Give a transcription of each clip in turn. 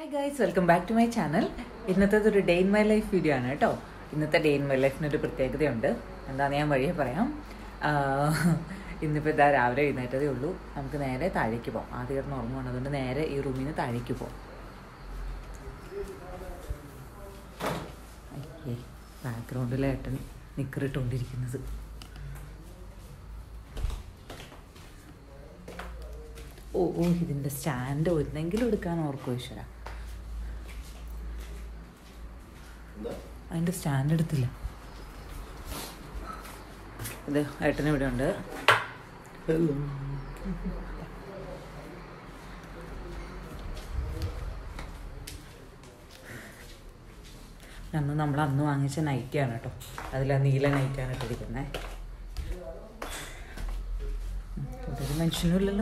Hi guys welcome back to my channel ഇന്നത്തെ ഒരു day in my life video ആണ് കേട്ടോ ഇന്നത്തെ ഡേ ഇൻ മൈ ലൈഫിനൊരു പ്രത്യേകതയുണ്ട് എന്താണെന്ന് ഞാൻ വഴിയെ പറയാം ആഹ് ഇന്നിപ്പോൾ ഇതാ രാവിലെ എഴുന്നേറ്റതേ ഉള്ളൂ നമുക്ക് നേരെ താഴേക്ക് പോകാം ആദ്യം കിടന്ന് ഉറങ്ങുവാണ് അതുകൊണ്ട് നേരെ ഈ റൂമിൽ നിന്ന് താഴേക്ക് പോകാം അയ്യേ ബാക്ക്ഗ്രൗണ്ടിൽ ഏട്ടൻ നിക്കറിട്ടുകൊണ്ടിരിക്കുന്നത് ഓ ഓ ഇതിൻ്റെ സ്റ്റാൻഡ് ഒന്നെങ്കിലും എടുക്കാൻ ഓർക്കോ ഈശ്വര അതിൻ്റെ സ്റ്റാൻഡ് എടുത്തില്ല ഇത് ഏട്ടൻ ഇവിടെ ഉണ്ട് അന്ന് നമ്മൾ അന്ന് വാങ്ങിച്ച നൈറ്റിയാണ് കേട്ടോ അതിൽ ആ നീല നൈറ്റാണ് ഇട്ടിരിക്കുന്നത് ഒരു മനുഷ്യനും ഇല്ലല്ലോ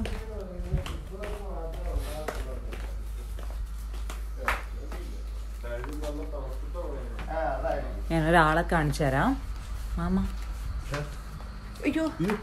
ഞാൻ ഒരാളെ കാണിച്ചു തരാം മാമ അയ്യോ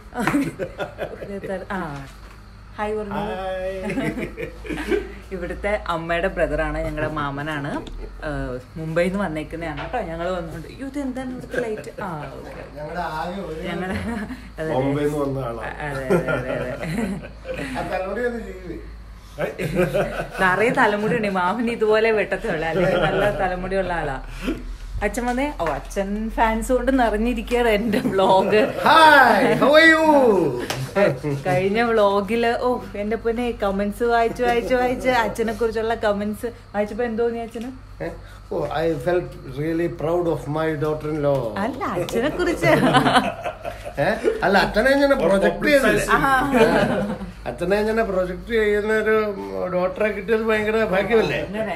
ആ ഹായ് പറഞ്ഞു ഇവിടുത്തെ അമ്മയുടെ ബ്രദറാണ് ഞങ്ങളുടെ മാമനാണ് ഏഹ് മുംബൈയിൽ നിന്ന് വന്നേക്കുന്നതാണ് കേട്ടോ ഞങ്ങൾ വന്നുകൊണ്ട് അയ്യോ ഇത് എന്താണ് ഇവിടുത്തെ ലൈറ്റ് ആ ഓക്കെ ഞങ്ങളുടെ ആകെ ഒരു ഞങ്ങളുടെ അതെ ബോംബെയിൽ നിന്ന് വന്ന ആളാ അതെ അതെ അതെ അതെ ആ തലമുടി ഒന്ന് ജീവി നിറയെ തലമുടി ഉണ്ട് മാമന് ഇതുപോലെ വെട്ടത്തുള്ള അല്ലെങ്കിൽ നല്ല തലമുടിയുള്ള ആളാ അച്ഛൻ വന്നേ ഓ അച്ഛൻ ഫാൻസ് കൊണ്ട് നിറഞ്ഞിരിക്കുകയാണ് എന്റെ vlog hi how are you കഴിഞ്ഞ വ്ളോഗില് ഓ എന്റെ പൊന്നെ കമന്റ്സ് വായിച്ച് വായിച്ച് വായിച്ച് അച്ഛനെ കുറിച്ചുള്ള കമന്റ്സ് വായിച്ചപ്പോ എന്തോ നീ അച്ഛന് oh I felt really proud of my daughter in law അല്ല അച്ഛനെ കുറിച്ച് അല്ല അച്ഛനെ ഞാൻ പ്രൊജക്ട് ചെയ്തില്ല അച്ഛനെ ഞാൻ പ്രൊജക്ട് ചെയ്യുന്ന ഒരു ഡോക്ടറെ കിട്ടിയത് ഭയങ്കര ഭാഗ്യമല്ലേ അങ്ങനെ.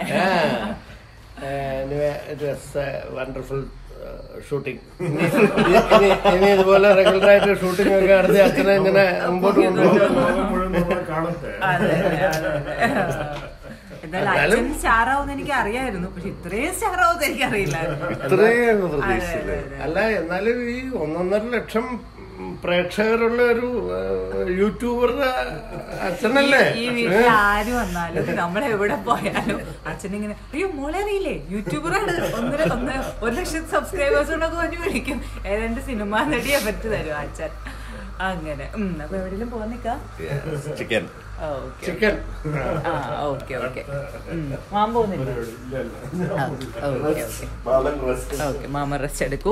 വണ്ടർഫുൾ ഷൂട്ടിംഗ് ഇനി ഇതുപോലെ റെഗുലർ ആയിട്ട് ഷൂട്ടിംഗ് ഒക്കെ നടത്തി അച്ഛനെ ഇങ്ങനെ മുമ്പോട്ട് കൊണ്ടുപോകും അതെ, അതെ, അതെ. എന്നാലും എന്നാലും- അച്ഛൻ സ്റ്റാർ ആവുന്ന എനിക്ക് അറിയായിരുന്നു പക്ഷെ ഇത്രയും സ്റ്റാർ ആവുന്ന എനിക്ക് അറിയില്ലായിരുന്നു ഇത്രയും അതെ, പ്രതീക്ഷിച്ചില്ല അതെ, അതെ. അല്ല എന്നാലും ഈ ഒന്നൊന്നര ലക്ഷം പ്രേക്ഷകരുള്ള ഒരു ഏഹ്, യൂട്യൂബറുടെ അച്ഛനല്ലേ ഈ വീട്ടിൽ ആര് വന്നാലും നമ്മൾ എവിടെ പോയാലും അച്ഛനിങ്ങനെ അയ്യോ മോളെ അറിയില്ലേ യൂട്യൂബറാണ് ഒന്നര ഒന്ന് ഒരു ലക്ഷം സബ്സ്ക്രൈബേഴ്സിനൊക്കെ വന്ന് വിളിക്കും ഏതാണ്ട് സിനിമാ നടിയെ പറ്റി തരും അച്ഛൻ അങ്ങനെ ഉം, അപ്പൊ എവിടെയെങ്കിലും പോകാൻ നിക്കാം ചിക്കൻ ഓക്കെ ചിക്കൻ ആ ഓക്കെ ഓക്കെ മാമ പോകുന്നില്ല ഓക്കെ ഓക്കെ ഓക്കെ മാമ റെസ്റ്റ് എടുക്കൂ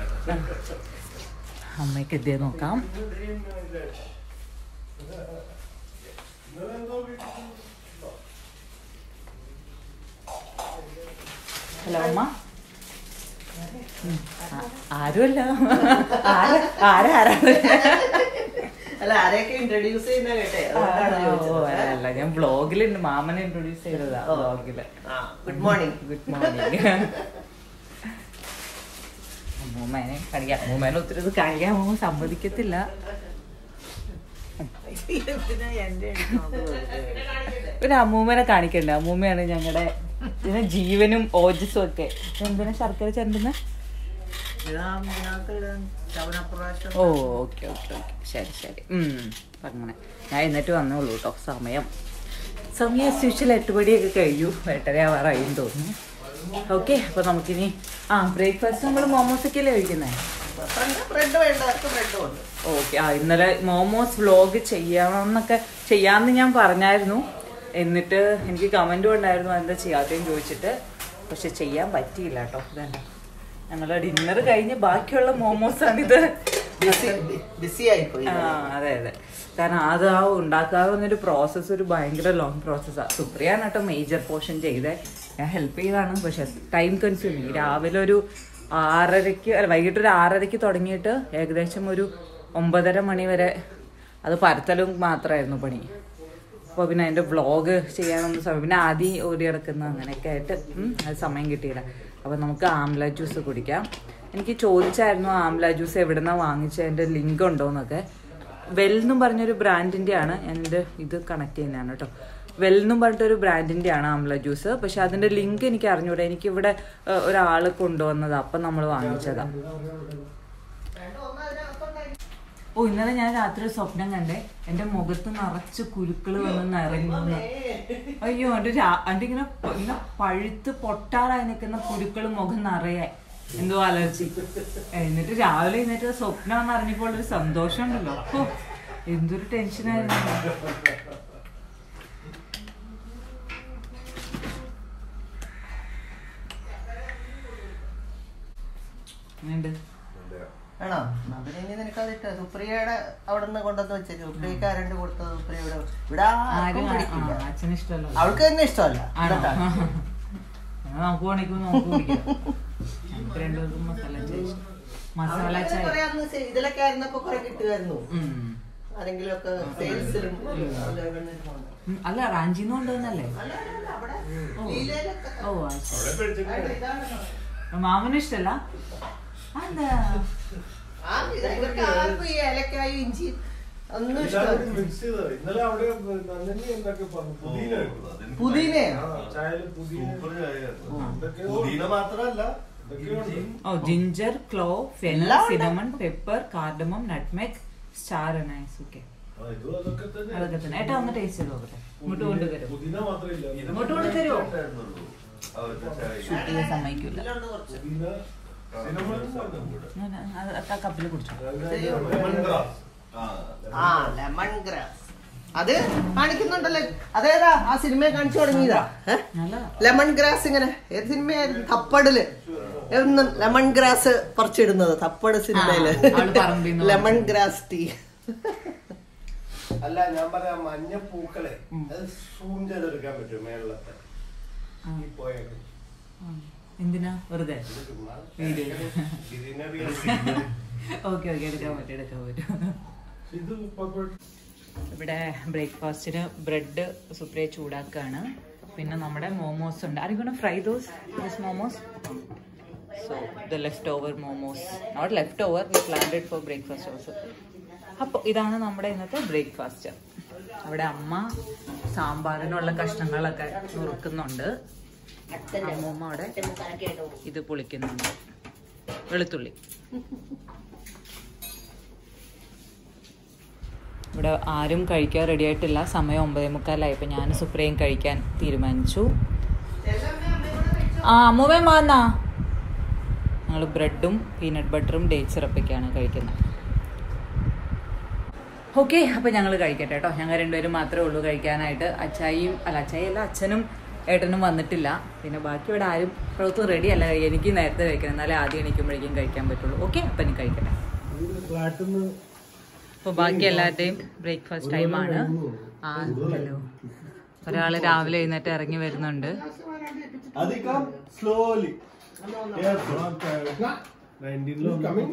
അമ്മയ്ക്ക് എത്തിയെ നോക്കാം ഹലോ അമ്മ ഉം. ആ- ആരുമല്ല ആരാ ആരാ ആരാണ് അല്ല ആരെയൊക്കെ ഇൻട്രൊഡ്യൂസ് ചെയ്യുന്ന കേട്ടെ അതുകൊണ്ടാണ് ചോദിച്ചത്. ഓ, അല്ല ഞാൻ വ്ളോഗിൽ മാമനെ ഇൻട്രൊഡ്യൂസ് ചെയ്തതാ വ്ളോഗില് ആ ഗുഡ് മോർണിംഗ് ഗുഡ് മോർണിംഗ് അമ്മൂമ്മേനെ കാണിക്കാം അമ്മൂമ്മേനെ ഒത്തിരി ഇത് കാണിക്കാൻ അമ്മൂമ്മ സമ്മതിക്കത്തില്ല എന്തിനാ എന്റെ അടുത്ത് നോക്കുന്നത്? പിന്നെ അമ്മൂമ്മേനെ കാണിക്കണ്ട അമ്മൂമ്മയാണ് ഞങ്ങളുടെ ഇതിന് ജീവനും ഓജസ്സും ഒക്കെ എന്തിനാ ശർക്കര ചെണ്ടുന്ന ഇടാം, ഇതിനകത്ത് ഇടാം. ചവനപ്രാശം. ഓ ഓക്കെ ഓക്കെ ഓക്കെ ശരി ശരി ഉം, അപ്പൊ അങ്ങനെ ഞാൻ എന്നിട്ട് വന്നോളൂ കേട്ടോ സമയം സമയം സ്യൂഷ്യൽ എട്ട് മണിയൊക്കെ കഴിഞ്ഞു എട്ടര ആവാറായും തോന്നുന്നു ഓക്കെ അപ്പൊ നമുക്കിനി ആ ബ്രേക്ക്ഫാസ്റ്റ് നമ്മൾ മോമോസൊക്കെയല്ലേ കഴിക്കുന്നത് ബ്രെഡ് ബ്രെഡ് വേണ്ടവർക്ക് ബ്രെഡും ഉണ്ട് ഓക്കെ ആ ഇന്നലെ മോമോസ് വ്ലോഗ് ചെയ്യണമെന്നൊക്കെ ചെയ്യാമെന്ന് ഞാൻ പറഞ്ഞായിരുന്നു എന്നിട്ട് എനിക്ക് കമൻറ്റും ഉണ്ടായിരുന്നു എന്താ ചെയ്യാത്തതെന്ന് ചോദിച്ചിട്ട് പക്ഷെ ചെയ്യാൻ പറ്റിയില്ല കേട്ടോ ഇതന്നെ ഞങ്ങൾ ഡിന്നർ കഴിഞ്ഞ് ബാക്കിയുള്ള മോമോസാണിത് ബിസി ആയിപ്പോയി ആ അതെ അതെ കാരണം അത് ആ ഉണ്ടാക്കാവുന്നൊരു പ്രോസസ്സ് ഒരു ഭയങ്കര ലോങ് പ്രോസസ്സാണ് സുപ്രിയാണ് കേട്ടോ മേജർ പോർഷൻ ചെയ്തേ ഞാൻ ഹെൽപ്പ് ചെയ്താണ് പക്ഷെ ടൈം കൺസ്യൂമിങ് രാവിലെ ഒരു ആറരയ്ക്ക് അല്ല വൈകിട്ട് ഒരു ആറരയ്ക്ക് തുടങ്ങിയിട്ട് ഏകദേശം ഒരു ഒമ്പതര മണി വരെ അത് പരത്തലും മാത്രമായിരുന്നു പണി അപ്പോൾ പിന്നെ അതിൻ്റെ വ്ളോഗ് ചെയ്യാനൊന്നും സമയം പിന്നെ ആദ്യം ഓടി കിടക്കുന്ന അങ്ങനെയൊക്കെ ആയിട്ട് ഉം, അത് സമയം കിട്ടിയില്ല അപ്പോൾ നമുക്ക് ആംല ജ്യൂസ് കുടിക്കാം എനിക്ക് ചോദിച്ചായിരുന്നു ആംല ജ്യൂസ് എവിടെ നിന്നാണ് വാങ്ങിച്ചത് അതിൻ്റെ ലിങ്ക് ഉണ്ടോയെന്നൊക്കെ വെൽ എന്നും പറഞ്ഞൊരു ബ്രാൻഡിൻ്റെ ആണ് എൻ്റെ ഇത് കണക്ട് ചെയ്യുന്നതാണ് കേട്ടോ വെൽ എന്നും പറഞ്ഞിട്ടൊരു ബ്രാൻഡിൻ്റെ ആണ് ആംല ജ്യൂസ് പക്ഷെ അതിൻ്റെ ലിങ്ക് എനിക്ക് അറിഞ്ഞൂടാ എനിക്കിവിടെ ഒരാൾ കൊണ്ടുവന്നതാണ് അപ്പം നമ്മൾ വാങ്ങിച്ചതാണ് ഓ ഇന്നലെ ഞാൻ രാത്രി ഒരു സ്വപ്നം കണ്ടേ എന്റെ മുഖത്ത് നിറച്ച് കുരുക്കള് വന്ന് നിറങ്ങുന്നു അയ്യോ എന്റെ രാ- എന്റെ ഇങ്ങനെ പ- ഇങ്ങനെ പഴുത്ത് പൊട്ടാറായി നിൽക്കുന്ന കുരുക്കള് മുഖം നിറയെ എന്തോ അലർജി എന്നിട്ട് രാവിലെ എന്നിട്ട് സ്വപ്നം എന്ന് അറിഞ്ഞപ്പോൾ ഒരു സന്തോഷം ഉണ്ടല്ലോ ഓ എന്തൊരു ടെൻഷനായിരുന്നു എങ്ങനെയുണ്ട്? ആണോ എന്നാ പിന്നെ ഇനി നിനക്ക് അതിട്ട് സുപ്രിയയുടെ അവിടെ നിന്ന് കൊണ്ടുവന്ന് വെച്ചേക്ക് സുപ്രിയക്ക് ആരണ്ട് കൊടുത്തത് സുപ്രിയയുടെ ഇവിടെ ആരും ആർക്കും ആ, പിടിക്കില്ല അച്ഛന് ഇഷ്ടമല്ലോ അവൾക്ക് തന്നെ ഇഷ്ടമല്ല ആണോ ഇതൊക്കെ. എന്നാ നമുക്ക് വേണമെങ്കിൽ നമുക്ക് കുടിക്കാം ഞങ്ങൾക്ക് രണ്ടുപേർക്കും മസാല ചായ ഇഷ്ടം. മസാല അവൾക്ക് ചായ കുറെ അന്ന് സെ- ഇതിലൊക്കെ ആയിരുന്നപ്പോ കുറെ കിട്ടുമായിരുന്നു ഉം. ആരെങ്കിലും ഒക്കെ സെയിൽസിലും ഉം, അല്ല റാഞ്ചിന്ന് കൊണ്ടുവന്നല്ലേ അവിടെ ലീലയിലൊക്കെ ഓ ആ ശരി. അവിടെ ഇതാണല്ലോ. മാമന് ഇഷ്ടല്ല എന്താ ആ, ഇവർക്ക് ആർക്കും ഈ ഏലക്കായും ഇഞ്ചി ഒന്നും എല്ലാവരും ഇഷ്ടമല്ല മിക്സ് ചെയ്തതാ. ഇന്നലെ അവിടെ നന്ദിനി എന്തൊക്കെ പറഞ്ഞു പുതിന പുതിനയോ ചായയില് പുതിന എന്തൊക്കെയോ പുതിന മാത്രല്ല എന്തൊക്കെയോ ഉണ്ട്. ഓ ജിഞ്ചർ ക്ലോ ഫെനൽ എല്ലാം ഉണ്ട്. Cinnamon pepper cardamom nutmeg star anise okay ആ, ഇതും അതൊക്കെ തന്നെ അതൊക്കെ തന്നെ ഏട്ടാ ഒന്ന് ടേസ്റ്റ് ചെയ്ത് നോക്കട്ടെ ഇങ്ങോട്ട് കൊണ്ടുവരും പുതിന മാത്രമില്ല ഇങ്ങോട്ട് കൊണ്ടുതരുമോ അവരുടെ ചായ ഷൂട്ട് ചെയ്യാൻ സമ്മതിക്കൂല ഇതിലുണ്ട് കുറച്ച് പുതിന സിനിമയും പറഞ്ഞുകൂടെ. ഞാൻ അത് ആ കപ്പിൽ കുടിച്ചോ ലെമൺ ഗ്രാസ്. ആ ലെമൺ ഗ്രാസ് അത് കാണിക്കുന്നുണ്ടല്ലോ അതേതാ ആ സിനിമയെ കാണിച്ചു തുടങ്ങിയതാ ഏഹ് നല്ലതാ ലെമൺ ഗ്രാസ് ഇങ്ങനെ ഏത് സിനിമയായിരുന്നു തപ്പടില് എന്നും ലെമൺ ഗ്രാസ് പറിച്ചിടുന്നത് തപ്പട് സിനിമയില് ആ, അവള് പറമ്പിന്ന് ലെമൺ ഗ്രാസ് ടീ അല്ല ഞാൻ പറയാം മഞ്ഞ പൂക്കളെ അത് സൂം ചെയ്തെടുക്കാൻ പറ്റും മേളത്തെ ആ. ഈ പോയൊക്കെ ആ. എന്തിനാ വെറുതെ വീഡിയോ ഓക്കെ ഓക്കെ എടുക്കാൻ പറ്റും എടുക്കാൻ പറ്റും ഇത് പപ്പ- ഇവിടെ ബ്രേക്ക്ഫാസ്റ്റിന് ബ്രെഡ് സുപ്രിയ ചൂടാക്കാണ് പിന്നെ നമ്മുടെ മോമോസ് ഉണ്ട് ആരും fry those this momos so the leftover momos not leftover we planted for breakfast also അപ്പോൾ ഇതാണ് നമ്മുടെ ഇന്നത്തെ ബ്രേക്ക്ഫാസ്റ്റ് അവിടെ അമ്മ സാമ്പാറിനുള്ള കഷ്ണങ്ങളൊക്കെ നുറുക്കുന്നുണ്ട് അമ്മൂമ്മ അവിടെ ഇത് പൊളിക്കുന്നുണ്ട് വെളുത്തുള്ളി ഇവിടെ ആരും കഴിക്കാൻ റെഡി ആയിട്ടില്ല സമയം ഒമ്പതേ മുക്കാലായി ഇപ്പം ഞാൻ സുപ്രിയയും കഴിക്കാൻ തീരുമാനിച്ചു ആ അമ്മൂമ്മ വന്നാ ഞങ്ങൾ ബ്രെഡും പീനട്ട് ബട്ടറും ഡേറ്റ് സിറപ്പൊക്കെയാണ് കഴിക്കുന്നത് ഓക്കെ അപ്പോൾ ഞങ്ങൾ കഴിക്കട്ടെ കേട്ടോ ഞങ്ങൾ രണ്ടുപേരും മാത്രമേ ഉള്ളൂ കഴിക്കാനായിട്ട് അച്ചായിയും അല്ല അച്ചായി അല്ല അച്ഛനും ഏട്ടനും വന്നിട്ടില്ല പിന്നെ ബാക്കി ഇവിടെ ആരും പ്രവൃത്തി റെഡി അല്ല എനിക്ക് നേരത്തെ കഴിക്കണം എന്നാലേ ആദ്യം എണീക്കുമ്പോഴേക്കും കഴിക്കാൻ പറ്റുള്ളൂ ഓക്കെ അപ്പം എനിക്ക് കഴിക്കട്ടെ ഇത് ഫ്ലാറ്റിൽ നിന്ന് അപ്പോൾ ബാക്കി എല്ലാവരുടെയും ബ്രേക്ക്ഫാസ്റ്റ് ടൈമാണ് ആ ഹലോ ഒരാൾ രാവിലെ എഴുന്നേറ്റ് ഇറങ്ങി വരുന്നുണ്ട് അധികം സ്ലോലി നയൻറ്റീനിലോ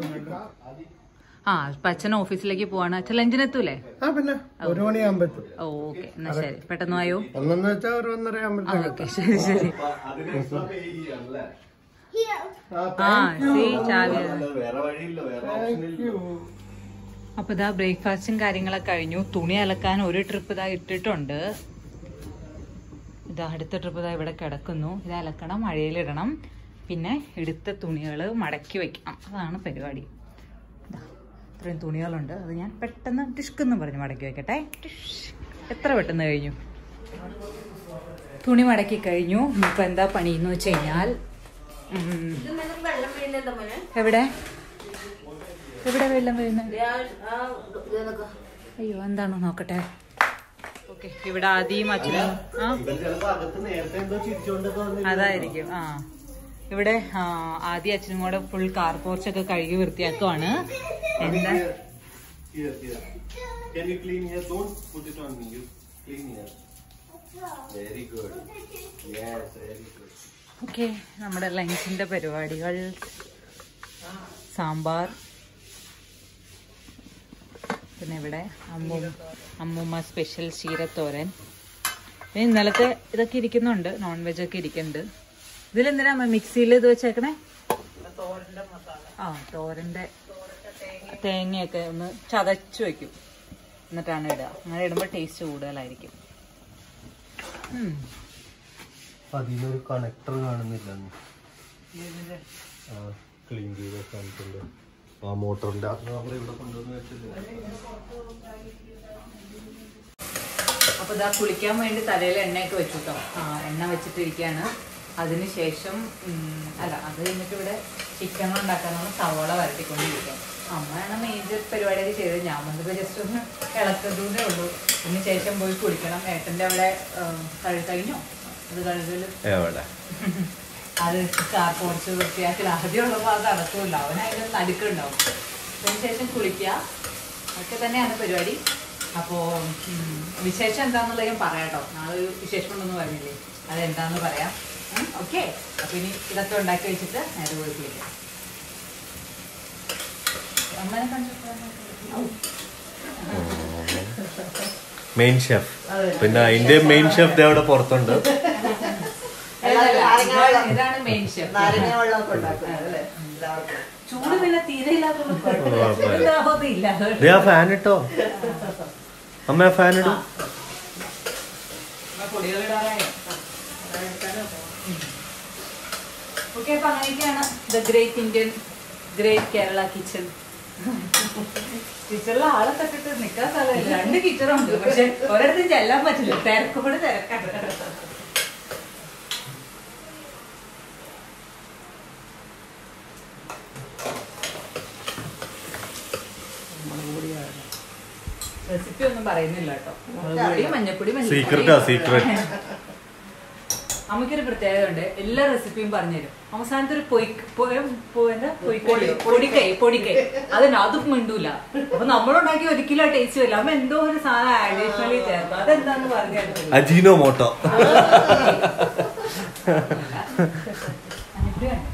ആ അപ്പൊ അച്ഛൻ ഓഫീസിലേക്ക് പോവാണ് അച്ഛൻ ലഞ്ചിനെത്തൂലേ ആ പിന്നെ ഒരു മണിയാകുമ്പോ എത്തും ഓ ഓക്കെ എന്നാ ശരി പെട്ടെന്ന് വായോ ഒന്നെന്ന് വെച്ചാൽ ഒരു ഒന്നര ആ ആകുമ്പോഴത്തേക്ക് ഓക്കെ ശരി ശരി അതിന് എക്സ്ട്രാ പേ ചെയ്യല്ലേ ആ സി ചാവി വേറെ വഴിയില്ല വേറെ ഓപ്ഷൻ ഇല്ല അപ്പൊ ഇതാ ബ്രേക്ക്ഫാസ്റ്റും കാര്യങ്ങളൊക്കെ കഴിഞ്ഞു തുണി അലക്കാൻ ഒരു ട്രിപ്പ് ഇതാ ഇട്ടിട്ടുണ്ട് ഇതാ അടുത്ത ട്രിപ്പ് ഇതാ ഇവിടെ കിടക്കുന്നു ഇത് അലക്കണം മഴയിലിടണം പിന്നെ എടുത്ത തുണികൾ മടക്കി വെക്കണം അതാണ് പരിപാടി ഇതാ ഇത്രയും തുണികളുണ്ട് അത് ഞാൻ പെട്ടെന്ന് ടിഷ്ക്കെന്ന് പറഞ്ഞ് മടക്കി വെക്കട്ടെ ടിഷ്. എത്ര പെട്ടെന്ന് കഴിഞ്ഞു തുണി മടക്കി കഴിഞ്ഞു ഇനിയിപ്പോൾ എന്താ പണി എന്ന് വെച്ച് കഴിഞ്ഞാൽ ഉം, എവിടെ എവിടെ വെള്ളം വീഴുന്നത് അയ്യോ എന്താണോ നോക്കട്ടെ ഓക്കെ ഇവിടെ ആദ്യം അച്ഛനും ആ ഇവൻ ചിലപ്പോ അകത്ത് നേരത്തെ എന്തോ ചിരിച്ചോണ്ടൊക്കെ വന്നില്ല അതായിരിക്കും ആ ഇവിടെ ആ, ആദ്യം അച്ഛനും കൂടെ ഫുൾ കാർ പോർച്ചൊക്കെ കഴുകി വൃത്തിയാക്കുവാണ് എന്താ Here, here. Can you clean here? Don't put it on me. You clean here. Very good. Yes, very good. Okay നമ്മുടെ ലഞ്ചിന്റെ പരിപാടികൾ സാമ്പാർ പിന്നെ ഇവിടെ അമ്മൂ അമ്മൂമ്മ സ്പെഷ്യൽ ചീരത്തോരൻ പിന്നെ ഇന്നലത്തെ ഇതൊക്കെ ഇരിക്കുന്നുണ്ട് നോൺ വെജ് ഒക്കെ ഇരിക്കുന്നുണ്ട് ഇതിലെന്തിനാ മിക്സിയിൽ ഇത് വെച്ചേക്കണേ ആ തോരന്റെ തേങ്ങയൊക്കെ ഒന്ന് ചതച്ചു വെക്കും എന്നിട്ടാണ് ഇടുക അങ്ങനെ ഇടുമ്പോൾ ടേസ്റ്റ് കൂടുതലായിരിക്കും ഉം. അതിനൊരു കണക്ടർ കാണുന്നില്ല ക്ലീൻ ചെയ്ത സ്ഥലത്തുണ്ട് ആ മോട്ടറിന്റെ ഇവിടെ കൊണ്ടുവന്ന് വെച്ചത് അപ്പൊ ഇതാ കുളിക്കാൻ വേണ്ടി തലയിൽ എണ്ണയൊക്കെ വെച്ചു കേട്ടോ ആ എണ്ണ വെച്ചിട്ടിരിക്കുകയാണ് അതിനുശേഷം ഉം, അല്ല അത് കഴിഞ്ഞിട്ട് ഇവിടെ ചിക്കൻ ഉണ്ടാക്കാനാണ് സവോള വരട്ടിക്കൊണ്ടിരിക്കുക അമ്മയാണ് മേജർ പരിപാടിയൊക്കെ ചെയ്തത് ഞാൻ വന്നപ്പോൾ ജസ്റ്റ് ഒന്ന് ഇളക്കത്തൂന്നേ ഉള്ളൂ അതിന് ശേഷം പോയി കുളിക്കണം ഏട്ടൻ്റെ അവിടെ ഉം, കഴുകി കഴിഞ്ഞോ അത് കഴുകല് എവിടെ അത് കാർ പോർച്ച് വൃത്തിയാക്കൽ ആദ്യമുള്ളപ്പോൾ അത് നടക്കൂല അവൻ അതിന് നടുക്കുണ്ടാവും അതിനുശേഷം കുളിക്കുക അതൊക്കെ തന്നെയാണ് പരിപാടി അപ്പോൾ വിശേഷം എന്താണെന്നുള്ളത് ഞാൻ പറയാം കേട്ടോ നാളെ ഒരു വിശേഷം ഉണ്ടെന്ന് പറഞ്ഞില്ലേ അതെന്താന്ന് പറയാം ഓക്കെ അപ്പോൾ ഇനി ഇതൊക്കെ ഉണ്ടാക്കി വെച്ചിട്ട് നേരെ പോയി കുളിക്കാം അമ്മനെ കണ്ടിട്ട് മെയിൻ ഷെഫ് പിന്നെ അതിന്റെ മെയിൻ ഷെഫ് അവിടെ പുറത്തുണ്ട് നാരങ്ങ വെള്ളം. ഇതാണ് മെയിൻ ഷെഫ് നാരങ്ങ വെള്ളമൊക്കെ ഉണ്ടാക്കും അല്ലേ എല്ലാവർക്കും ചൂട് പിന്നെ തീരെ ഇല്ലാത്തതുകൊണ്ട് കുഴപ്പമില്ല. ഇല്ല ദേ ആ ഫാൻ ഇട്ടോ അമ്മ ആ ഫാൻ ഇടും ഓക്കെ അപ്പൊ അങ്ങനെയൊക്കെയാണ് the great Indian great Kerala kitchen കിച്ചണിലെ ആളെ തട്ടിട്ട് നിക്കാൻ സ്ഥലമില്ല രണ്ട് കിച്ചണുണ്ട് പക്ഷെ ഒരിടത്തും ചെല്ലാൻ പറ്റില്ല തിരക്കുമ്പോൾ തിരക്കാണ് റെസിപ്പി ഒന്നും പറയുന്നില്ല കേട്ടോ മുളക് പൊടി മഞ്ഞപ്പൊടി മല്ലിപ്പൊടി. Secret ആ, secret. നമുക്കൊരു പ്രത്യേകത ഉണ്ട് എല്ലാ റെസിപ്പിയും പറഞ്ഞുതരും അവസാനത്തെ ഒരു പൊയ് പൊ- പൊ- എന്താ? പൊയ്ക്കറി പൊടിക്കൈ പൊടിക്കൈ അതിന് അതും മിണ്ടൂല അപ്പൊ നമ്മളുണ്ടാക്കി ഒരിക്കലും ആ ടേസ്റ്റ് വരില്ല അമ്മ എന്തോ ഒരു സാധനം അഡീഷണലി ചേർക്കും അതെന്താന്ന് പറഞ്ഞു തരുന്നില്ല അജീനോ മോട്ടോ അനുഗ്രഹം.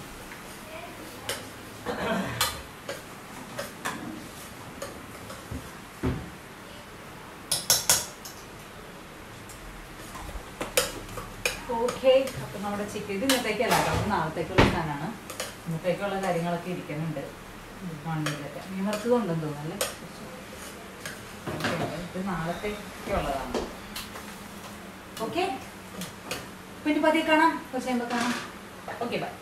ഓക്കെ അപ്പൊ നമ്മുടെ ചിക്കൻ ഇത് ഇന്നത്തേക്കല്ല കേട്ടോ ഇത് നാളത്തേക്കുള്ള സാധനമാണ് ഇന്നത്തേക്കുള്ള കാര്യങ്ങളൊക്കെ ഇരിക്കുന്നുണ്ട് മണ്ണിലൊക്കെ മീൻ വറുത്തത് ഉണ്ടെന്ന് തോന്നുന്നു അല്ലേ ഓക്കേ, ഇത് നാളത്തേക്കുള്ളതാണ് ഓക്കെ പിന്നെ പതിയെ കാണാം കുറച്ച് കഴിയുമ്പോൾ കാണാം ഓക്കെ ബൈ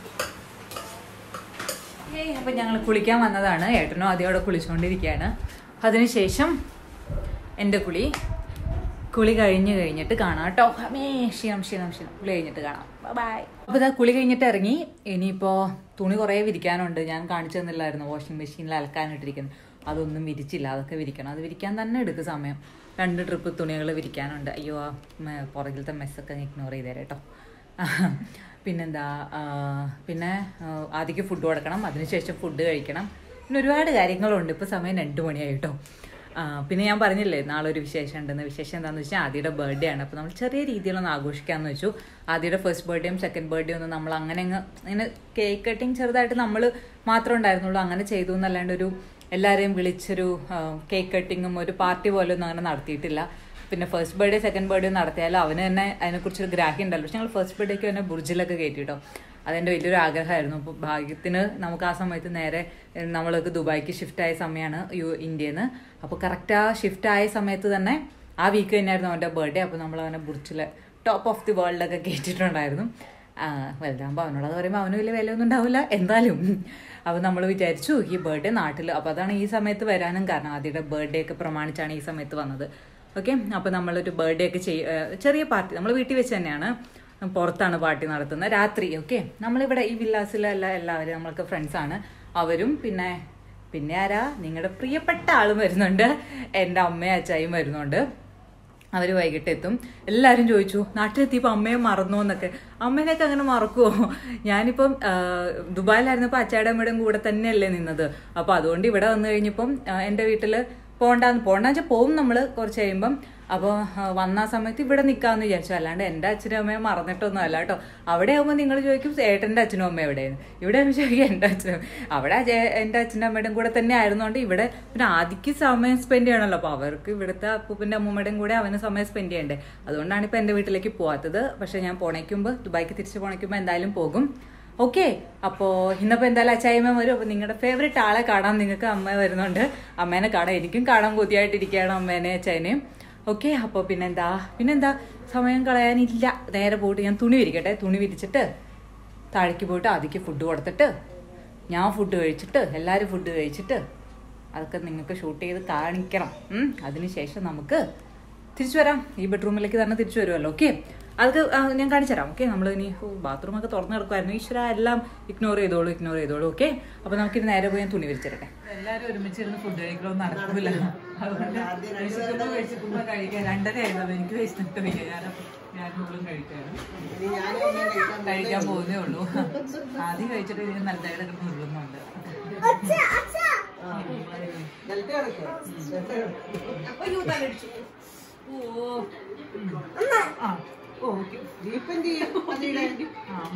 ഏയ് അപ്പം ഞങ്ങൾ കുളിക്കാൻ വന്നതാണ് ഏട്ടനും ആദ്യം അവിടെ കുളിച്ചുകൊണ്ടിരിക്കുകയാണ് അതിനുശേഷം എൻ്റെ കുളി കുളി കഴിഞ്ഞ് കഴിഞ്ഞിട്ട് കാണാം കേട്ടോ അമ്മേ ക്ഷീണം ക്ഷീണം ക്ഷീണം കുളി കഴിഞ്ഞിട്ട് കാണാം ബൈ അപ്പോൾ ഇതാ കുളി കഴിഞ്ഞിട്ട് ഇറങ്ങി ഇനിയിപ്പോൾ തുണി കുറേ വിരിക്കാനുണ്ട് ഞാൻ കാണിച്ചു തന്നില്ലായിരുന്നു വാഷിംഗ് മെഷീനിൽ അലക്കാനിട്ടിരിക്കുന്നത് അതൊന്നും വിരിച്ചില്ല അതൊക്കെ വിരിക്കണം അത് വിരിക്കാൻ തന്നെ എടുക്കും സമയം രണ്ട് ട്രിപ്പ് തുണികൾ വിരിക്കാനുണ്ട് അയ്യോ ആ മ- പുറകിലത്തെ മെസ്സൊക്കെ ഇഗ്നോർ ചെയ്തേരെ കേട്ടോ പിന്നെന്താ ആ, പിന്നെ ആ, ആദ്യക്ക് ഫുഡ് കൊടുക്കണം അതിനുശേഷം ഫുഡ് കഴിക്കണം പിന്നെ ഒരുപാട് കാര്യങ്ങളുണ്ട് ഇപ്പോൾ സമയം രണ്ട് മണിയായി കേട്ടോ ആ, പിന്നെ ഞാൻ പറഞ്ഞില്ലേ നാളെ ഒരു വിശേഷം ഉണ്ടെന്ന് വിശേഷം എന്താണെന്ന് വെച്ചാൽ ആദ്യയുടെ ബർത്ത്ഡേ ആണ് അപ്പോൾ നമ്മൾ ചെറിയ രീതിയിലൊന്ന് ആഘോഷിക്കാമെന്ന് വെച്ചു ആദ്യയുടെ ഫസ്റ്റ് ബർത്ത്ഡേയും സെക്കൻഡ് ബർത്ത്ഡേ ഒന്നും നമ്മൾ അങ്ങനെ അങ്ങ് ഇങ്ങനെ കേക്ക് കട്ടിങ് ചെറുതായിട്ട് നമ്മൾ മാത്രമേ ഉണ്ടായിരുന്നുള്ളൂ അങ്ങനെ ചെയ്തു എന്നല്ലാണ്ട് ഒരു എല്ലാവരെയും വിളിച്ചൊരു കേക്ക് കട്ടിങ്ങും ഒരു പാർട്ടി പോലെ ഒന്നും അങ്ങനെ നടത്തിയിട്ടില്ല പിന്നെ ഫസ്റ്റ് ബർത്ത്ഡേ സെക്കൻഡ് ബർത്ത്ഡേ നടത്തിയാൽ അവന് തന്നെ അതിനെക്കുറിച്ചൊരു ഗ്രാഹ്യം ഉണ്ടല്ലോ പക്ഷെ ഞങ്ങൾ ഫസ്റ്റ് ബർത്ത്ഡേക്ക് തന്നെ ബുർജിലൊക്കെ കയറ്റിട്ടോ അതെൻ്റെ വലിയൊരു ആഗ്രഹമായിരുന്നു അപ്പോൾ ഭാഗ്യത്തിന് നമുക്ക് ആ സമയത്ത് നേരെ ഏഹ്, നമ്മളൊക്കെ ദുബായിക്ക് ഷിഫ്റ്റ് ആയ സമയമാണ് യു ഇന്ത്യയിൽ നിന്ന് അപ്പോൾ കറക്റ്റ് ആ ഷിഫ്റ്റ് ആയ സമയത്ത് തന്നെ ആ വീക്ക് തന്നെയായിരുന്നു അവൻ്റെ ബർത്ത്ഡേ അപ്പോൾ നമ്മൾ അവനെ ബുർജിലെ ടോപ്പ് ഓഫ് ദി വേൾഡൊക്കെ കയറ്റിയിട്ടുണ്ടായിരുന്നു ആ, വലുതാകുമ്പോൾ അവനോടത് പറയുമ്പോൾ അവന് വലിയ വിലയൊന്നും ഉണ്ടാവില്ല എന്തായാലും അപ്പോൾ നമ്മൾ വിചാരിച്ചു ഈ ബർത്ത്ഡേ നാട്ടിൽ അപ്പോൾ അതാണ് ഈ സമയത്ത് വരാനും കാരണം ആദ്യയുടെ ബർത്ത്ഡേ ഒക്കെ പ്രമാണിച്ചാണ് ഈ സമയത്ത് വന്നത് ഓക്കെ അപ്പോൾ നമ്മളൊരു ബർത്ത്ഡേ ഒക്കെ ചെയ്യ ഏഹ് ചെറിയ പാർട്ടി നമ്മൾ വീട്ടിൽ വെച്ച് തന്നെയാണ് പുറത്താണ് പാർട്ടി നടത്തുന്നത് രാത്രി ഓക്കെ നമ്മളിവിടെ ഈ വില്ലാസിലല്ല എല്ലാവരും നമ്മളൊക്കെ ഫ്രണ്ട്സാണ് അവരും പിന്നെ പിന്നെ ആരാ നിങ്ങളുടെ പ്രിയപ്പെട്ട ആളും വരുന്നുണ്ട് എൻ്റെ അമ്മയും അച്ചായും വരുന്നുണ്ട് അവർ വൈകിട്ട് എത്തും എല്ലാവരും ചോദിച്ചു നാട്ടിലെത്തിയപ്പോൾ അമ്മയെ മറന്നോ എന്നൊക്കെ അമ്മേനെയൊക്കെ അങ്ങനെ മറക്കുമോ ഞാനിപ്പം ആ, ദുബായിലായിരുന്നപ്പോൾ അച്ചായുടെ അമ്മയുടെയും കൂടെ തന്നെയല്ലേ നിന്നത് അപ്പോൾ അതുകൊണ്ട് ഇവിടെ വന്നു കഴിഞ്ഞപ്പം ആ, എൻ്റെ വീട്ടിൽ പോണ്ടാന്ന് പോണ്ടെന്ന് വെച്ചാൽ പോവും നമ്മൾ കുറച്ച് കഴിയുമ്പം അപ്പോൾ വന്ന ആ സമയത്ത് ഇവിടെ നിൽക്കാമെന്ന് വിചാരിച്ചു അല്ലാണ്ട് എൻ്റെ അച്ഛനും അമ്മയും മറന്നിട്ടൊന്നും അല്ല കേട്ടോ അവിടെ ആകുമ്പോൾ നിങ്ങൾ ചോദിക്കും ഏട്ടൻ്റെ അച്ഛനും അമ്മയും എവിടെയാണ് ഇവിടെ ആകുമ്പോൾ ചോദിക്കും എൻ്റെ അച്ഛനും അവിടെ അജയ- എൻ്റെ അച്ഛൻ്റെ അമ്മയുടെയും കൂടെ തന്നെ ആയിരുന്നുകൊണ്ട് ഇവിടെ പിന്നെ ആദ്യക്ക് സമയം സ്പെൻഡ് ചെയ്യണമല്ലോ അപ്പോൾ അവർക്ക് ഇവിടുത്തെ അപ്പൂപ്പൻ്റെ അമ്മൂമ്മയുടെയും കൂടെ അവന് സമയം സ്പെൻഡ് ചെയ്യണ്ടേ അതുകൊണ്ടാണ് ഇപ്പോൾ എൻ്റെ വീട്ടിലേക്ക് പോകാത്തത് പക്ഷേ ഞാൻ പോണേക്കുമ്പോൾ ദുബായിക്ക് തിരിച്ച് പോണേക്കുമ്പോൾ എന്തായാലും പോകും ഓക്കെ അപ്പോൾ ഇന്നിപ്പോൾ എന്തായാലും അച്ചായ്മ വരും അപ്പോൾ നിങ്ങളുടെ ഫേവറേറ്റ് ആളെ കാണാൻ നിങ്ങൾക്ക് അമ്മ വരുന്നുണ്ട് അമ്മേനെ കാണാൻ എനിക്കും കാണാൻ കൊതിയായിട്ടിരിക്കുകയാണ് അമ്മേനെ അച്ചായനെയും ഓക്കെ അപ്പോൾ പിന്നെന്താ പിന്നെന്താ സമയം കളയാനില്ല നേരെ പോയിട്ട് ഞാൻ തുണി വിരിക്കട്ടെ തുണി വിരിച്ചിട്ട് താഴേക്ക് പോയിട്ട് ആദ്യക്ക് ഫുഡ് കൊടുത്തിട്ട് ഞാൻ ഫുഡ് കഴിച്ചിട്ട് എല്ലാവരും ഫുഡ് കഴിച്ചിട്ട് അതൊക്കെ നിങ്ങൾക്ക് ഷൂട്ട് ചെയ്ത് കാണിക്കണം ഉം. അതിനുശേഷം നമുക്ക് തിരിച്ചു വരാം ഈ ബെഡ്റൂമിലേക്ക് തന്നെ തിരിച്ചു വരുമല്ലോ ഓക്കെ അതൊക്കെ ആ, ഞാൻ കാണിച്ചു തരാം ഓക്കെ നമ്മൾ ഇനി ബാത്റൂം ഒക്കെ തുറന്നു കിടക്കുമായിരുന്നു ഈശ്വര എല്ലാം ഇഗ്നോർ ചെയ്തോളൂ ഇഗ്നോർ ചെയ്തോളൂ ഓക്കെ അപ്പൊ നമുക്കിനി നേരെ പോയി ഞാൻ തുണി വിരിച്ചിരട്ടെ എല്ലാവരും ഒരുമിച്ചിരുന്ന് ഫുഡ് കഴിക്കലൊന്നും നടക്കില്ല അതുകൊണ്ട് വിശക്കുമ്പോ വിശക്കുമ്പോ കഴിക്കാൻ രണ്ടര ആയിരുന്നു എനിക്ക് വിശന്നിട്ട് വയ്യ ഞാൻ ഞാൻ മുഴുവൻ കഴിക്കാനും ഇനി ഞാനും ഒന്നും കഴിക്കാൻ കഴിക്കാൻ പോകുന്നേ ഉള്ളൂ ആദ്യം കഴിച്ചിട്ട് ഇനി നല്ലതായിട്ട് കിടന്ന് ഉള്ളുന്നുണ്ട് ഡെൽറ്റ കിടക്കുക ഓ ആ ഓക്കെ ജീപ്പ് എന്ത് ചെയ്യും അതിയുടെ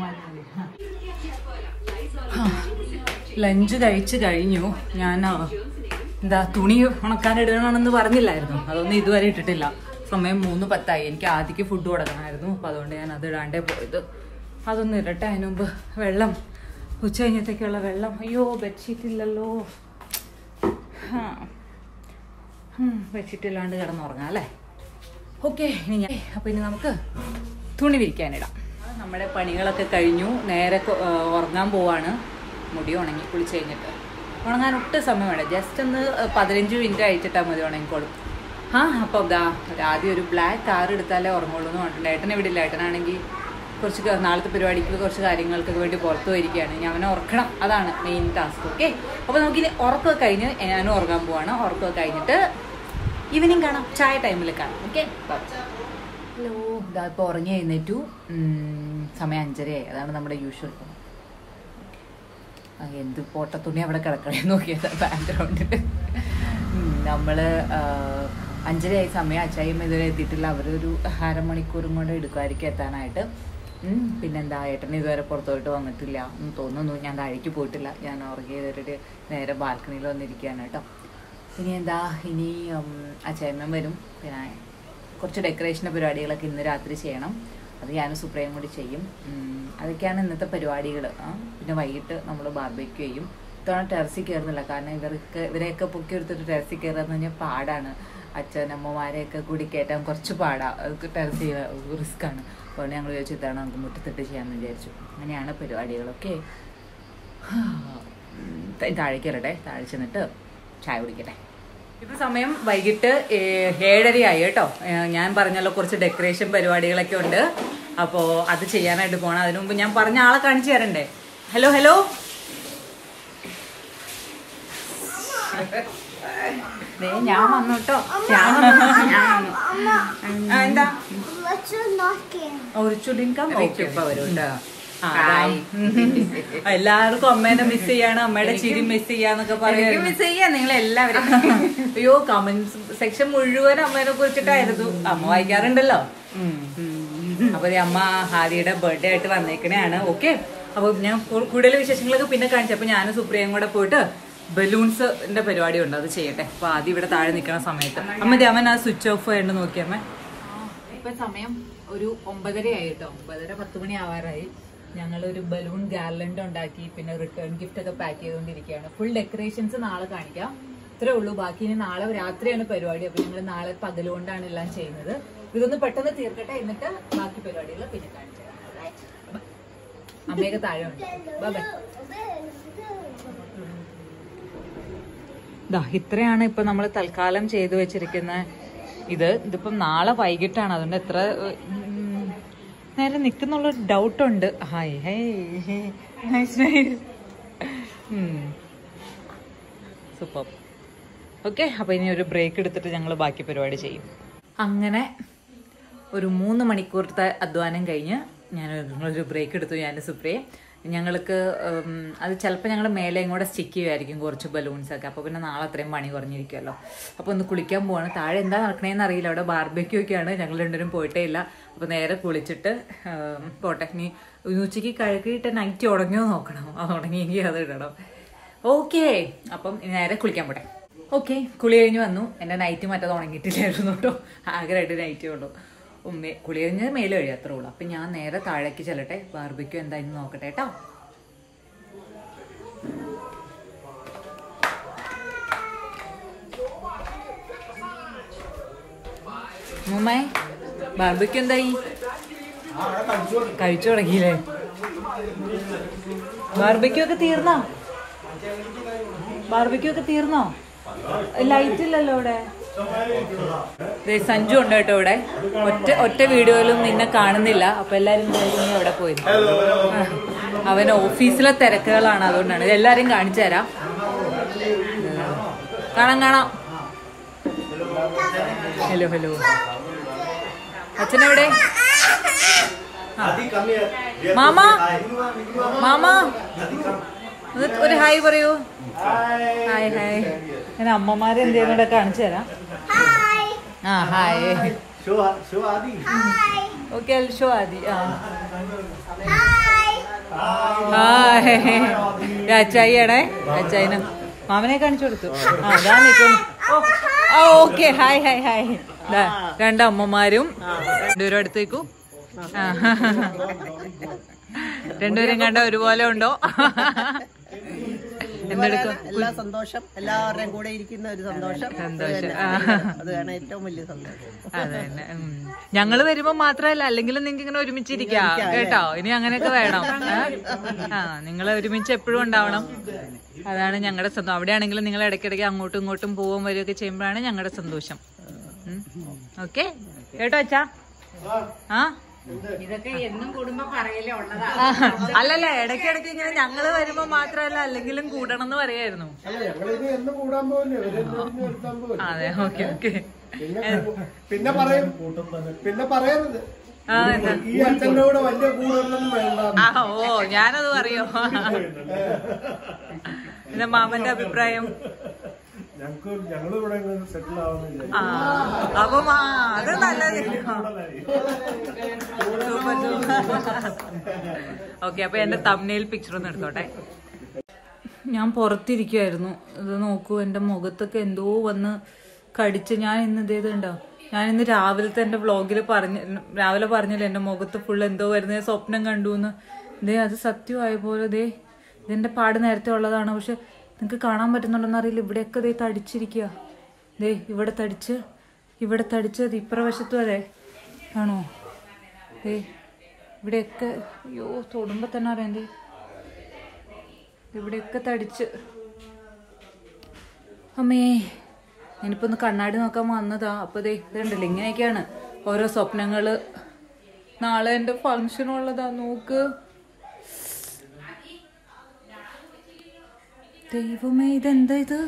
ലഞ്ച് കഴിച്ച് കഴിഞ്ഞു ഞാൻ ആ, എന്താ തുണി ഉണക്കാൻ ഇടണമെന്ന് പറഞ്ഞില്ലായിരുന്നു അതൊന്നും ഇതുവരെ ഇട്ടിട്ടില്ല സമയം മൂന്ന് പത്തായി എനിക്ക് ആദ്യക്ക് ഫുഡ് കൊടുക്കണമായിരുന്നു അപ്പോൾ അതുകൊണ്ട് ഞാൻ അത് ഇടാണ്ടേ പോയത് അതൊന്നും ഇരട്ടെ അതിന് മുമ്പ് വെള്ളം ഉച്ച കഴിഞ്ഞത്തേക്കുള്ള വെള്ളം അയ്യോ ബെഡ്ഷീറ്റ് ഇല്ലല്ലോ ആ ബെഡ്ഷീറ്റ് ഇല്ലാണ്ട് കിടന്നുറങ്ങാം അല്ലേ ഓക്കെ ഇനി ഞാൻ അപ്പോൾ ഇനി നമുക്ക് തുണി വിരിക്കാനിടാം നമ്മുടെ പണികളൊക്കെ കഴിഞ്ഞു നേരെ കൊ- ആ, ഉറങ്ങാൻ പോവാണ് മുടി ഉണങ്ങി കുളിച്ച് കഴിഞ്ഞിട്ട് ഉണങ്ങാൻ ഒട്ടും സമയം വേണ്ട ജസ്റ്റ് ഒന്ന് പതിനഞ്ച് മിനിറ്റ് കഴിച്ചിട്ടാൽ മതി ഉണങ്ങിക്കോളും ആ അപ്പോൾ ഇതാ ഒരു ആദ്യം ഒരു ബ്ലാക്ക് കാർ എടുത്താലേ ഉറങ്ങുള്ളൂ എന്ന് പറഞ്ഞിട്ടുണ്ട് ഏട്ടൻ ഇവിടെ ഇല്ല ഏട്ടനാണെങ്കിൽ കുറച്ച് ക- നാളത്തെ പരിപാടിക്ക് കുറച്ച് കാര്യങ്ങൾക്കൊക്കെ വേണ്ടി പുറത്ത് പോയിരിക്കുകയാണ് ഞാൻ അവനെ ഉറക്കണം അതാണ് മെയിൻ ടാസ്ക് ഓക്കെ അപ്പോൾ നമുക്കിനി ഉറക്കമൊക്കെ കഴിഞ്ഞ് ഞാനും ഉറങ്ങാൻ പോവാണ് ഉറക്കമൊക്കെ കഴിഞ്ഞിട്ട് ഈവനിങ് കാണാം ചായ ടൈമിൽ കാണാം ഓക്കെ ഹലോ ഇതാ ഇപ്പോൾ ഉറങ്ങി എഴുന്നേറ്റു ഉം, സമയം അഞ്ചരയായി അതാണ് നമ്മുടെ യൂഷ്വൽ എന്ത് പോട്ടത്തുണി അവിടെ കിടക്കണേ നോക്കിയത് ബാക്ക്ഗ്രൗണ്ടിൽ നമ്മൾ അഞ്ചരയായി സമയം അച്ചായും ഇതുവരെ എത്തിയിട്ടില്ല അവരൊരു അരമണിക്കൂറും കൊണ്ട് എടുക്കുമായിരിക്കും എത്താനായിട്ട് ഉം, പിന്നെന്താ ഏട്ടൻ ഇതുവരെ പുറത്തോട്ട് വന്നിട്ടില്ല എന്ന് തോന്നുന്നു ഞാൻ താഴേക്ക് പോയിട്ടില്ല ഞാൻ ഉറങ്ങി കയറിയിട്ട് നേരെ ബാൽക്കണിയിൽ വന്നിരിക്കുകയാണ് കേട്ടോ ഇനി എന്താ ഇനി ഉം, അച്ചായമ്മ വരും പിന്നെ കുറച്ച് ഡെക്കറേഷൻ്റെ പരിപാടികളൊക്കെ ഇന്ന് രാത്രി ചെയ്യണം അത് ഞാനും സുപ്രയും കൂടി ചെയ്യും ഉം, അതൊക്കെയാണ് ഇന്നത്തെ പരിപാടികൾ പിന്നെ വൈകിട്ട് നമ്മൾ ബാർബേക്യൂ ചെയ്യും ഇത്തവണ ടെറസിൽ കയറുന്നില്ല കാരണം ഇവർക്ക് ഇവരെയൊക്കെ പൊക്കി എടുത്തിട്ട് ടെറസിൽ കയറുക എന്ന് പറഞ്ഞാൽ പാടാണ് അച്ഛനമ്മമാരെയൊക്കെ കൂടി കയറ്റാൻ കുറച്ച് പാടാ അതൊക്കെ ടെറസ് റിസ്ക് ആണ് അതുകൊണ്ട് ഞങ്ങൾ വിചാരിച്ചു ഇത്തവണ നമുക്ക് മുറ്റത്തിട്ട് ചെയ്യാമെന്ന് വിചാരിച്ചു അങ്ങനെയാണ് പരിപാടികളൊക്കെ ഉം, താഴേക്ക് കയറട്ടെ താഴെ ചെന്നിട്ട് ചായ കുടിക്കട്ടെ ഇപ്പൊ സമയം വൈകിട്ട് ഏ- ഏഴരയായി കേട്ടോ ഏ, ഞാൻ പറഞ്ഞല്ലോ കുറച്ച് ഡെക്കറേഷൻ പരിപാടികളൊക്കെ ഉണ്ട് അപ്പോ അത് ചെയ്യാനായിട്ട് പോണം അതിനു മുമ്പ് ഞാൻ പറഞ്ഞ ആളെ കാണിച്ചു തരണ്ടേ ഹലോ ഹലോ ദേ, ഞാൻ വന്നു കേട്ടോ ഞാൻ വന്നു ഞാൻ വന്നു ആ, എന്താ What's your knocking? ഒരു ചുലിങ്കം ഓക്കെ ഇപ്പൊ വരും കേട്ടോ ആ, അതാ. എല്ലാവർക്കും അമ്മേനെ മിസ് ചെയ്യാണ് അമ്മയുടെ ചിരി മിസ് ചെയ്യാന്നൊക്കെ പറയാം മിസ് ചെയ്യാ നിങ്ങൾ എല്ലാവരും അയ്യോ കമന്റ്സ് സെക്ഷൻ മുഴുവൻ അമ്മേനെ കുറിച്ചിട്ടായിരുന്നു അമ്മ വായിക്കാറുണ്ടല്ലോ അപ്പൊ ദേ അമ്മ ഹാദിയുടെ ബർത്ത്ഡേ ആയിട്ട് വന്നേക്കണേയാണ് ഓക്കെ അപ്പൊ ഞാൻ കൂ- കൂടുതൽ വിശേഷങ്ങളൊക്കെ പിന്നെ കാണിച്ചു അപ്പൊ ഞാനും സുപ്രിയയും കൂടെ പോയിട്ട് ബലൂൺസിന്റെ പരിപാടി ഉണ്ട് അത് ചെയ്യട്ടെ അപ്പൊ ആദ്യം ഇവിടെ താഴെ നിൽക്കുന്ന സമയത്ത് അമ്മ ദേ അവൻ ആ സ്വിച്ച് ഓഫ് ആയിട്ട് നോക്കിയമ്മ ഇപ്പൊ സമയം ഒരു ഒമ്പതര ആയി കേട്ടോ ഒമ്പതര പത്ത് മണി ആവാറായി ഞങ്ങൾ ഒരു ബലൂൺ ഗാർലൻഡ് ഉണ്ടാക്കി പിന്നെ റിട്ടേൺ ഗിഫ്റ്റ് ഒക്കെ പാക്ക് ചെയ്തുകൊണ്ടിരിക്കുകയാണ് ഫുൾ ഡെക്കറേഷൻസ് നാളെ കാണിക്കാം ഇത്രേ ഉള്ളൂ ബാക്കി ഇനി നാളെ രാത്രിയാണ് പരിപാടി അപ്പൊ ഞങ്ങൾ നാളെ പകലുകൊണ്ടാണ് എല്ലാം ചെയ്യുന്നത് ഇതൊന്ന് പെട്ടെന്ന് തീർക്കട്ടെ എന്നിട്ട് ബാക്കി പരിപാടികൾ പിന്നെ കാണിച്ചു തരാം Right? Bye. അമ്മയൊക്കെ താഴെ ഉണ്ട് ബൈ ബൈ ദാ ഇത്രയാണ് ഇപ്പൊ നമ്മൾ തൽക്കാലം ചെയ്തു വെച്ചിരിക്കുന്ന ഇത് ഇതിപ്പം നാളെ വൈകിട്ടാണ് അതുകൊണ്ട് എത്ര ഉം, നേരെ നിൽക്കുന്നുള്ള ഡൗട്ട് ഉണ്ട് hi hey nice nice super okay അപ്പൊ ഇനി ഒരു ബ്രേക്ക് എടുത്തിട്ട് ഞങ്ങൾ ബാക്കി പരിപാടി ചെയ്യും അങ്ങനെ ഒരു മൂന്ന് മണിക്കൂറത്തെ അധ്വാനം കഴിഞ്ഞ് ഞാൻ ഒരു ബ്രേക്ക് എടുത്തു ഞാൻ സുപ്രിയെ ഞങ്ങൾക്ക് ഉം, അത് ചിലപ്പോൾ ഞങ്ങൾ മേലെയും കൂടെ സ്റ്റിക്ക് ചെയ്യുമായിരിക്കും കുറച്ച് ബലൂൺസ് ഒക്കെ അപ്പോൾ പിന്നെ നാളെ അത്രയും പണി കുറഞ്ഞിരിക്കുമല്ലോ അപ്പോൾ ഒന്ന് കുളിക്കാൻ പോവാണ് താഴെ എന്താ നടക്കണേന്ന് അറിയില്ല അവിടെ ബാർബേക്യൂ ഒക്കെയാണ് ഞങ്ങൾ രണ്ടുപേരും പോയിട്ടേ ഇല്ല അപ്പോൾ നേരെ കുളിച്ചിട്ട് ഉം, പോട്ടെ ഇനി ഉച്ചയ്ക്ക് കഴുകിയിട്ട് നൈറ്റ് ഉടങ്ങിയോ നോക്കണം അത് ഉടങ്ങിയെങ്കിൽ അത് ഇടണം ഓക്കെ അപ്പം ഇനി നേരെ കുളിക്കാൻ പോട്ടെ ഓക്കെ കുളി കഴിഞ്ഞ് വന്നു എൻ്റെ നൈറ്റ് മറ്റത് ഉണങ്ങിയിട്ടില്ലായിരുന്നു കേട്ടോ ആഗ്രഹമായിട്ട് നൈറ്റേ ഉള്ളൂ ഉമ്മ കുളി കഴിഞ്ഞ് മേലെ കഴിയും അത്രേ ഉള്ളൂ അപ്പം ഞാൻ നേരെ താഴേക്ക് ചെല്ലട്ടെ ബാർബിക്യൂ എന്തായാലും നോക്കട്ടെ കേട്ടോ മുമ്മേ ബാർബിക്യൂ എന്തായി കഴിച്ചു തുടങ്ങിയില്ലേ ബാർബിക്യൂ ഒക്കെ തീർന്നാ ബാർബിക്യൂ ഒക്കെ തീർന്നോ ലൈറ്റ് ഇല്ലല്ലോ ഇവിടെ ദേ സഞ്ജു ഉണ്ട് കേട്ടോ ഇവിടെ ഒറ്റ ഒറ്റ വീഡിയോയിലും നിന്നെ കാണുന്നില്ല അപ്പൊ എല്ലാരും വിചാരിക്കും നീ എവിടെ പോയി അവൻ ഓഫീസിലെ തിരക്കുകളാണ് അതുകൊണ്ടാണ് ഇത് എല്ലാരും കാണിച്ചു തരാം കാണാം കാണാം ഹലോ ഹലോ അച്ഛനെവിടെ മാമ മാമ ഒന്ന് ഒരു ഹായ് പറയൂ ഹായ് ഹായ് ഞാൻ അമ്മമാരെ എന്ത് ചെയ്യുന്നൂടെ കാണിച്ചു തരാം Hi. ആ hi Show, show Adi. Hi. Okay show Adi ആ Hi. ഹായ് അച്ചായിയാണേ അച്ചായിന് മാമനെ കാണിച്ചു കൊടുത്തു ആ അതാ നിൽക്കുന്നു ഓ ഓക്കെ ഹായ് ഹായ് ഹായ് ദാ, രണ്ട് അമ്മമാരും രണ്ടുപേരും അടുത്തേക്കു ആ. രണ്ടുപേരും കണ്ട ഒരുപോലെ ഉണ്ടോ എന്തെടുക്കും എല്ലാ സന്തോഷം എല്ലാവരുടെയും കൂടെ ഇരിക്കുന്ന ഒരു സന്തോഷം സന്തോഷം. അത് ആ. തന്നെ. അത് വേണം ഏറ്റവും വലിയ സന്തോഷം അതെ തന്നെ ഉം. ഞങ്ങള് വരുമ്പോ മാത്രല്ല അല്ലെങ്കിലും നിങ്ങൾക്ക് ഇങ്ങനെ ഒരുമിച്ചിരിക്കാം കേട്ടോ ഇനി അങ്ങനെയൊക്കെ വേണം ഏ? ആ നിങ്ങൾ ഒരുമിച്ച് എപ്പോഴും ഉണ്ടാവണം അതാണ് ഞങ്ങളുടെ സന്തോഷം അവിടെയാണെങ്കിലും നിങ്ങൾ ഇടയ്ക്കിടയ്ക്ക് അങ്ങോട്ടും ഇങ്ങോട്ടും പോവുകയും വരികയൊക്കെ ചെയ്യുമ്പോഴാണ് ഞങ്ങളുടെ സന്തോഷം ഓക്കെ കേട്ടോ അച്ഛാ ആ ഇതൊക്കെ എന്നും കൂടുമ്പോ പറയലേ ഉള്ളതാ അല്ലല്ല ഇടയ്ക്കിടയ്ക്ക് ഇങ്ങനെ ഞങ്ങള് വരുമ്പോ മാത്രല്ല അല്ലെങ്കിലും കൂടണം എന്ന് പറയായിരുന്നു അല്ല ഞങ്ങളിത് എന്ന് കൂടാൻ പോകില്ല ഇവരെല്ലാം നിർത്താൻ പോകില്ല അതെ ഓക്കെ ഓക്കെ പിന്നെ കൂ- പിന്നെ പറയും പിന്നെ പറയരുത് ആ എന്താ ഈ അച്ഛന്റെ കൂടെ വലിയ കൂടുതലൊന്നും വേണ്ട ആ ഓ ഞാനത് പറയോ എന്താ മാമന്റെ അഭിപ്രായം ഞങ്ങൾക്ക് ഞങ്ങൾ ഇവിടെ സെറ്റിൽ ആവുന്നില്ല ആ അപ്പൊ ആ, അത് നല്ലത് ഓക്കെ അപ്പൊ എന്റെ തമ്മിൽ പിക്ചർ ഒന്ന് എടുത്തോട്ടെ ഞാൻ പുറത്തിരിക്കുമായിരുന്നു ഇത് നോക്കൂ എന്റെ മുഖത്തൊക്കെ എന്തോ വന്ന് കടിച്ച് ഞാൻ ഇന്ന് ഇതേതുണ്ടോ ഞാൻ ഇന്ന് രാവിലത്തെ എന്റെ വ്ളോഗിൽ പറഞ്ഞ രാവിലെ പറഞ്ഞില്ല എന്റെ മുഖത്ത് ഫുൾ എന്തോ വരുന്നത് സ്വപ്നം കണ്ടു എന്ന് ദേ അത് സത്യമായ പോലെ ദേ ഇതിന്റെ പാട് നേരത്തെ ഉള്ളതാണ് പക്ഷെ നിങ്ങൾക്ക് കാണാൻ പറ്റുന്നുണ്ടെന്ന് അറിയില്ല ഇവിടെയൊക്കെ ദേ തടിച്ചിരിക്കുക ദേ ഇവിടെ തടിച്ച് ഇവിടെ തടിച്ച് അത് ഇപ്രവശത്തും അതെ കാണോ ദേ ഇവിടെയൊക്കെ അയ്യോ തൊടുമ്പോ തന്നെ അറിയാം ദേ ഇവിടെയൊക്കെ തടിച്ച് അമ്മേ ഞാനിപ്പോ ഒന്ന് കണ്ണാടി നോക്കാൻ വന്നതാ അപ്പൊ ദേ ഇതുണ്ടല്ലോ ഇങ്ങനെയൊക്കെയാണ് ഓരോ സ്വപ്നങ്ങള് നാളെ എന്റെ ഫങ്ഷൻ ഉള്ളതാ നോക്ക് ദൈവമേ ഇതെന്താ ഇത്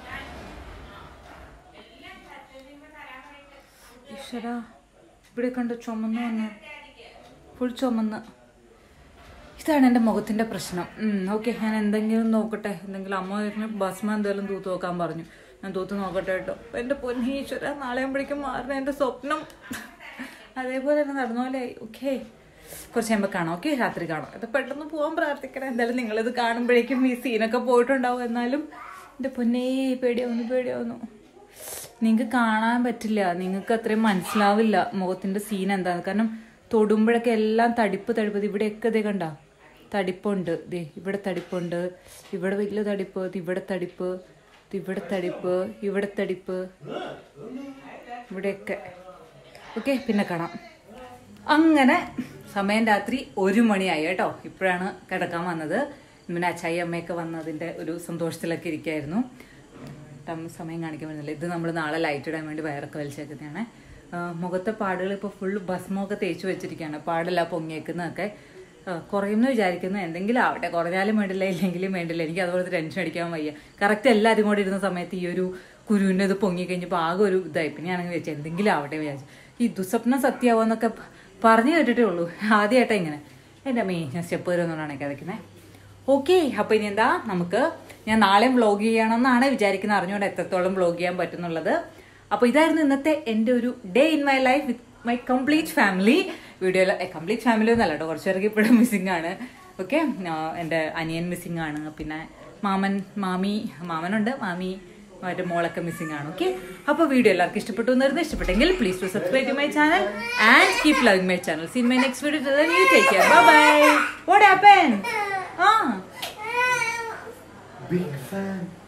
ഈശ്വരാ ഇവിടെ കണ്ട് ചുമന്ന് വന്ന് ഫുൾ ചുമന്ന് ഇതാണ് എൻ്റെ മുഖത്തിന്റെ പ്രശ്നം ഓക്കെ ഞാൻ എന്തെങ്കിലും നോക്കട്ടെ എന്തെങ്കിലും അമ്മ വരുന്ന ഭസ്മ എന്തെങ്കിലും തൂത്ത് നോക്കാൻ പറഞ്ഞു ഞാൻ തൂത്ത് നോക്കട്ടെ കേട്ടോ എൻ്റെ പൊന്നീശ്വര നാളെ ആകുമ്പോഴേക്കും മാറുന്ന എൻ്റെ സ്വപ്നം അതേപോലെ തന്നെ നടന്നോലെ ഓക്കെ കുറച്ച് കഴിയുമ്പോൾ കാണാം ഓക്കെ രാത്രി കാണാം അത് പെട്ടെന്ന് പോകാൻ പ്രാർത്ഥിക്കണം എന്തായാലും നിങ്ങളിത് കാണുമ്പോഴേക്കും ഈ സീനൊക്കെ പോയിട്ടുണ്ടാവും എന്നാലും എൻ്റെ പൊന്നേ പേടിയാവുന്നു പേടിയാവുന്നു നിങ്ങൾക്ക് കാണാൻ പറ്റില്ല നിങ്ങൾക്ക് അത്രയും മനസ്സിലാവില്ല മുഖത്തിന്റെ സീൻ എന്താന്ന് കാരണം തൊടുമ്പോഴൊക്കെ എല്ലാം തടിപ്പ് തടിപ്പ് ദേ ഇവിടെയൊക്കെ ദേ കണ്ട തടിപ്പുണ്ട് ദേ ഇവിടെ തടിപ്പുണ്ട് ഇവിടെ വലിയ തടിപ്പ് ദേ ഇവിടെ തടിപ്പ് ദേ ഇവിടെ തടിപ്പ് ഇവിടെ തടിപ്പ് ഇവിടെയൊക്കെ ഓക്കെ പിന്നെ കാണാം അങ്ങനെ സമയം രാത്രി ഒരു മണിയായി കേട്ടോ ഇപ്പോഴാണ് കിടക്കാൻ വന്നത് പിന്നെ അച്ചായി അമ്മയൊക്കെ വന്നതിന്റെ ഒരു സന്തോഷത്തിലൊക്കെ ഇരിക്കായിരുന്നു ടം സമയം കാണിക്കാൻ പറ്റുന്നില്ല ഇത് നമ്മൾ നാളെ ലൈറ്റ് ഇടാൻ വേണ്ടി വയറൊക്കെ വലിച്ചേക്കുന്നതാണ് ആ, മുഖത്തെ പാടുകൾ ഇപ്പോൾ ഫുൾ ഭസ്മമൊക്കെ തേച്ച് വെച്ചിരിക്കുകയാണ് പാടില്ല പൊങ്ങിയേക്കുന്നതൊക്കെ ആ, കുറയുമെന്ന് വിചാരിക്കുന്നു എന്തെങ്കിലും ആവട്ടെ കുറഞ്ഞാലും വേണ്ടില്ല ഇല്ലെങ്കിലും വേണ്ടില്ല എനിക്ക് അതുപോലെ ടെൻഷൻ അടിക്കാൻ വയ്യ കറക്റ്റ് എല്ലാവരും കൂടെ ഇരുന്ന സമയത്ത് ഈ ഒരു കുരുവിൻ്റെ ഇത് പൊങ്ങി കഴിഞ്ഞപ്പോൾ ആകെ ഒരു ഇതായി പിന്നെ ഞാനങ്ങ് വിചാരിച്ചു എന്തെങ്കിലും ആവട്ടെ വിചാരിച്ചു ഈ ദുസ്വപ്നം സത്യമാവെന്നൊക്കെ പ- പറഞ്ഞു കേട്ടിട്ടേ ഉള്ളൂ ആദ്യമായിട്ടാ ഇങ്ങനെ എൻ്റെ അമ്മേ ഞാൻ സ്റ്റെപ്പ് വരുമെന്നാണ് കിതക്കുന്നത് ഓക്കെ അപ്പൊ ഇനി എന്താ നമുക്ക് ഞാൻ നാളെ വ്ളോഗ് ചെയ്യണമെന്നാണ് വിചാരിക്കുന്നത് അറിഞ്ഞുകൊണ്ട് എത്രത്തോളം വ്ളോഗ് ചെയ്യാൻ പറ്റുന്നുള്ളത് അപ്പൊ ഇതായിരുന്നു ഇന്നത്തെ എൻ്റെ ഒരു day in my life with my complete family വീഡിയോയിൽ കംപ്ലീറ്റ് ഫാമിലി ഒന്നല്ല കേട്ടോ കുറച്ച് പേർക്ക് ഇപ്പോഴും മിസ്സിംഗ് ആണ് ഓക്കെ എൻ്റെ അനിയൻ മിസ്സിംഗ് ആണ് പിന്നെ മാമൻ മാമി മാമനുണ്ട് മാമി മറ്റേ മോളൊക്കെ മിസ്സിംഗ് ആണ് ഓക്കെ അപ്പോൾ വീഡിയോ എല്ലാവർക്കും ഇഷ്ടപ്പെട്ടു എന്നായിരുന്നു ഇഷ്ടപ്പെട്ടെങ്കിൽ please to subscribe to my channel and keep loving my channel seen my next video you take care bye bye what happen ആ Big fan.